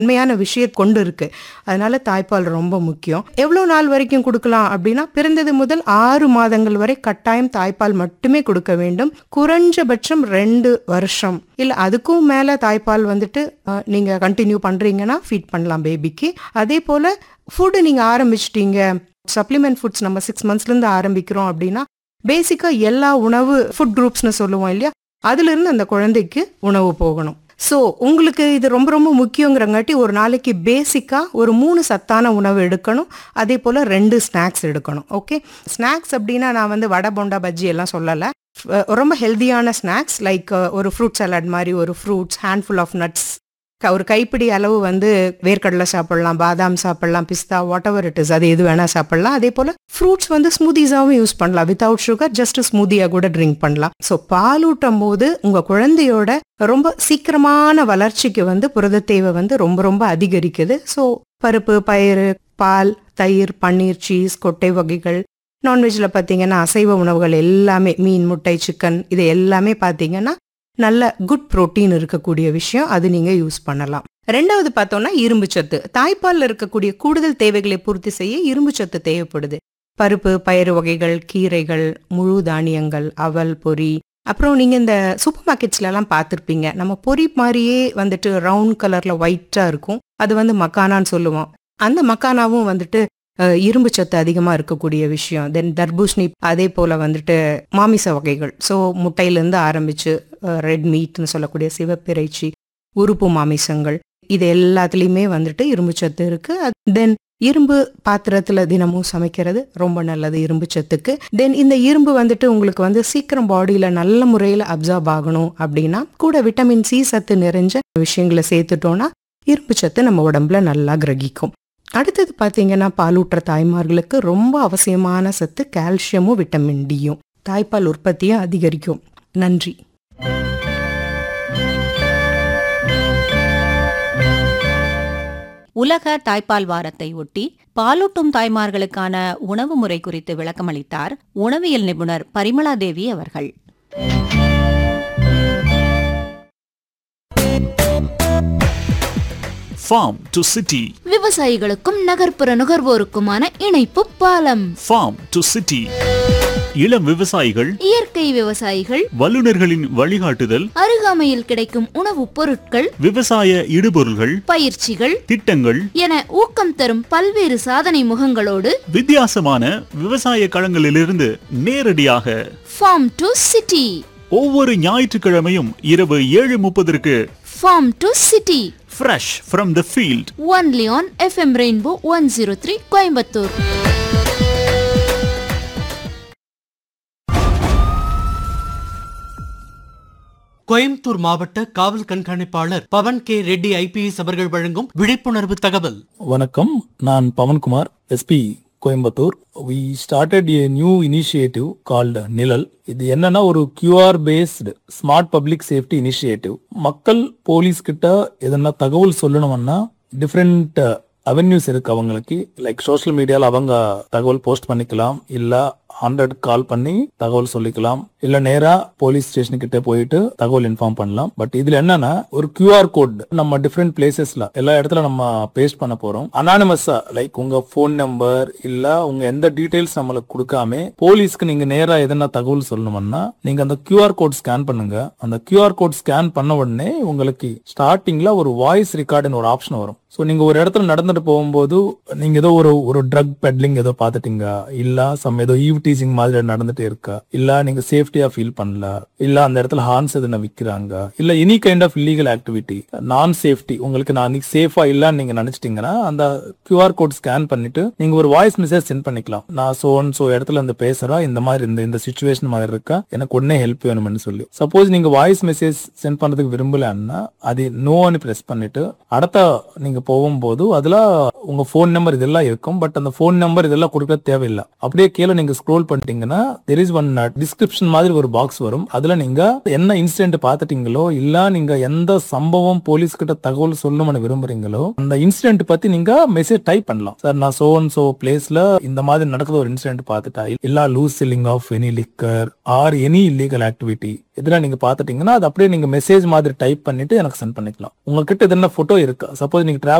உண்மையான விஷயம் கொண்டு இருக்கு அதனால தாய்ப்பால் ரொம்ப முக்கியம் எவ்வளவு நாள் வரைக்கும் கொடுக்கலாம் அப்படின்னா பிறந்தது முதல் ஆறு மாதங்கள் வரை கட்டாயம் தாய்ப்பால் மட்டுமே கொடுக்க வேண்டும் குறைஞ்சபட்சம் ரெண்டு வருஷம் இல்ல அதுக்கும் மேல தாய்ப்பால் வந்துட்டு அஹ், நீங்க கண்டினியூ பண்றீங்கன்னா ஃபீட் பண்ணலாம் பேபிக்கு அதே போல ஃபுட்டு நீங்க ஆரம்பிச்சிட்டீங்க சப்ளிமெண்ட் ஃபுட்ஸ் நம்ம சிக்ஸ் மந்த்ஸ்லேருந்து ஆரம்பிக்கிறோம் அப்படின்னா பேசிக்காக எல்லா உணவு ஃபுட் குரூப்ஸ்னு சொல்லுவோம் இல்லையா அதுலேருந்து அந்த குழந்தைக்கு உணவு போகணும் ஸோ உங்களுக்கு இது ரொம்ப ரொம்ப முக்கியங்கிறங்காட்டி ஒரு நாளைக்கு பேசிக்காக ஒரு மூணு சத்தான உணவு எடுக்கணும் அதே போல் ரெண்டு ஸ்நாக்ஸ் எடுக்கணும் ஓகே ஸ்நாக்ஸ் அப்படின்னா நான் வந்து வடை போண்டா பஜ்ஜி எல்லாம் சொல்லலை அஹ் ரொம்ப ஹெல்தியான ஸ்நாக்ஸ் லைக் ஒரு ஃப்ரூட் சலாட் மாதிரி ஒரு ஃப்ரூட்ஸ் ஹேண்ட்ஃபுல் ஆஃப் நட்ஸ் ஒரு கைப்பிடி அளவு வந்து வேர்க்கடலை சாப்பிடலாம் பாதாம் சாப்பிடலாம் பிஸ்தா வாட் எவர் இட் இஸ் அது எது வேணா சாப்பிடலாம் அதே போல ஃப்ரூட்ஸ் வந்து ஸ்மூதிஸாவும் யூஸ் பண்ணலாம் வித்தவுட் சுகர் ஜஸ்ட் ஸ்மூதியா கூட ட்ரிங்க் பண்ணலாம் ஸோ பாலூட்டும் போது உங்க குழந்தையோட ரொம்ப சீக்கிரமான வளர்ச்சிக்கு வந்து புரத தேவை வந்து ரொம்ப ரொம்ப அதிகரிக்குது ஸோ பருப்பு பயிறு பால் தயிர் பன்னீர் சீஸ் கொட்டை வகைகள் நான்வெஜ்ல பார்த்தீங்கன்னா அசைவ உணவுகள் எல்லாமே மீன் முட்டை சிக்கன் இது எல்லாமே பார்த்தீங்கன்னா நல்ல குட் புரோட்டீன் இருக்கக்கூடிய விஷயம் அது நீங்க யூஸ் பண்ணலாம் ரெண்டாவது பார்த்தோம்னா இரும்பு சத்து தாய்ப்பால்ல இருக்கக்கூடிய கூடுதல் தேவைகளை பூர்த்தி செய்ய இரும்பு சத்து தேவைப்படுது பருப்பு பயிறு வகைகள் கீரைகள் முழு தானியங்கள் அவல் பொரி அப்புறம் நீங்க இந்த சூப்பர் மார்க்கெட்ஸ்ல எல்லாம் பார்த்திருப்பீங்க நம்ம பொரி மாதிரியே வந்துட்டு ரவுண்ட் கலர்ல ஒயிட்டா இருக்கும் அது வந்து மக்கானான்னு சொல்லுவோம் அந்த மக்கானாவும் வந்துட்டு அஹ், இரும்பு சத்து அதிகமா இருக்கக்கூடிய விஷயம் தென் தர்பூசணி அதே போல வந்துட்டு மாமிச வகைகள் ஸோ முட்டையிலேருந்து ஆரம்பிச்சு ரெட் மீட்னு சொல்லக்கூடிய சிவப்பிறைச்சி உறுப்பு மாமிசங்கள் இது எல்லாத்துலேயுமே வந்துட்டு இரும்பு சத்து இருக்கு தென் இரும்பு பாத்திரத்துல தினமும் சமைக்கிறது ரொம்ப நல்லது இரும்பு சத்துக்கு தென் இந்த இரும்பு வந்துட்டு உங்களுக்கு வந்து சீக்கிரம் பாடியில நல்ல முறையில் அப்சார்ப் ஆகணும் அப்படின்னா கூட விட்டமின் சி சத்து நிறைஞ்ச விஷயங்களை சேர்த்துட்டோம்னா இரும்பு சத்து நம்ம உடம்புல நல்லா கிரகிக்கும் அடுத்தது பார்த்தீங்கன்னா பாலூட்டுற தாய்மார்களுக்கு ரொம்ப அவசியமான சத்து கால்சியமும் விட்டமின் டியும் தாய்ப்பால் உற்பத்தியை அதிகரிக்கும் நன்றி உலக தாய்ப்பால் வாரத்தை ஒட்டி பாலூட்டும் தாய்மார்களுக்கான உணவு முறை குறித்து விளக்கமளித்தார் உணவியல் நிபுணர் பரிமளா தேவி அவர்கள் Farm to city. விவசாயிகளுக்கும் நகர்ப்புற நுகர்வோருக்குமான இணைப்பு பாலம் Farm to city. இளம் விவசாயிகள் இயற்கை விவசாயிகள் வல்லுநர்களின் வழிகாட்டுதல் அருகாமையில் கிடைக்கும் உணவுப் பொருட்கள் விவசாய இடுபொருள்கள் பயிற்சிகள் திட்டங்கள் என ஊக்கம் தரும் பல்வேறு சாதனை முகங்களோடு வித்தியாசமான விவசாய களங்களிலிருந்து நேரடியாக ஃபார்ம் டு சிட்டி ஒவ்வொரு ஞாயிற்றுக்கிழமையும் இரவு ஏழு முப்பதற்கு farm to city fresh from the field only on FM Rainbow one zero three Coimbatore Coimbatore மாவட்ட காவல் கண்காணிப்பாளர் பவன் கே ரெட்டி ஐபிஎஸ் அவர்கள் வழங்கும் விழிப்புணர்வு தகவல் வணக்கம் நான் Pawan Kumar SP Coimbatore we started a new initiative called Nizhal இது என்னன்னா ஒரு QR based smart public safety initiative மக்கள் போலீஸ் கிட்ட எதனா தகவல் சொல்லணும்னா டிஃப்ரெண்ட் அவென்யூஸ் இருக்கு அவங்களுக்கு லைக் சோஷியல் மீடியால அவங்க தகவல் போஸ்ட் பண்ணிக்கலாம் இல்ல ஹண்ட்ரட் கால் பண்ணி தகவல் சொல்லிக்கலாம் இல்ல நேரா போலீஸ் ஸ்டேஷன் கிட்ட போயிட்டு தகவல் இன்ஃபார்ம் பண்ணலாம் பட் இதுல என்னன்னா ஒரு கியூஆர் கோட் நம்ம டிஃப்ரெண்ட் பிளேசஸ்ல எல்லா இடத்துல நம்ம பேஸ்ட் பண்ண போறோம் அனானிமஸா லைக் உங்க ஃபோன் நம்பர் இல்ல உங்க எந்த டீடைல்ஸ் நம்மளுக்கு கொடுக்காம போலீஸ்க்கு நீங்க நேரா எதனா தகவல் சொல்லணும்னா நீங்க அந்த கியூஆர் கோட் ஸ்கேன் பண்ணுங்க அந்த கியூஆர் கோட் ஸ்கேன் பண்ண உடனே உங்களுக்கு ஸ்டார்டிங்ல ஒரு வாய்ஸ் ரெக்கார்டுன்னு ஒரு ஆப்ஷன் வரும் ஸோ நீங்க ஒரு இடத்துல நடந்துட்டு போகும்போது நீங்க ஏதோ ஒரு ஒரு ட்ரக் பெட்லிங் ஏதோ பார்த்துட்டீங்க இல்ல சம் ஏதோ ஈவ் டீசிங் மாதிரி நடந்துட்டு இருக்கா இல்ல நீங்க சேஃப்டியா ஃபீல் பண்ணல இல்ல அந்த இடத்துல ஹார்ன்ஸ் எதுனா விக்கிறாங்க இல்ல any kind of illegal activity நான் சேஃப்டி உங்களுக்கு நான் அன்னைக்கு சேஃபா இல்லன்னு நீங்க நினைச்சிட்டீங்கன்னா அந்த கியூஆர் கோட் ஸ்கேன் பண்ணிட்டு நீங்க ஒரு வாய்ஸ் மெசேஜ் சென்ட் பண்ணிக்கலாம் நான் சோ சோ இடத்துல இருந்து பேசுறேன் இந்த மாதிரி இந்த இந்த சுச்சுவேஷன் மாதிரி இருக்கா எனக்கு உடனே ஹெல்ப் வேணும்னு சொல்லி சப்போஸ் நீங்க வாய்ஸ் மெசேஜ் சென்ட் பண்றதுக்கு விரும்பலன்னா அது நோன்னு பிரஸ் பண்ணிட்டு அடுத்த நீங்க போகும்போது அதுல உங்க ஃபோன் நம்பர் இதெல்லாம் இருக்கும் பட் அந்த ஃபோன் நம்பர் இதெல்லாம் கொடுக்க தேவையில்லை அப்படியே கீழே நீங்க ஸ்க்ரோல் ஸ்க்ரோல் பண்ணிட்டீங்கன்னா தெர் இஸ் ஒன் டிஸ்கிரிப்ஷன் மாதிரி ஒரு பாக்ஸ் வரும் அதுல நீங்க என்ன இன்சிடென்ட் பார்த்துட்டீங்களோ இல்ல நீங்க எந்த சம்பவம் போலீஸ் கிட்ட தகவல் சொல்லணும்னு விரும்புறீங்களோ அந்த இன்சிடென்ட் பத்தி நீங்க மெசேஜ் டைப் பண்ணலாம் சார் நான் சோ அண்ட் சோ பிளேஸ்ல இந்த மாதிரி நடக்கிற ஒரு இன்சிடென்ட் பார்த்துட்டா இல்ல loose selling of any liquor or any illegal activity இதெல்லாம் நீங்க பாத்துட்டீங்கன்னா அது அப்படியே நீங்க மெசேஜ் மாதிரி டைப் பண்ணிட்டு எனக்கு சென்ட் பண்ணிக்கலாம் உங்ககிட்ட இது என்ன போட்டோ இருக்கா சப்போஸ் நீங்க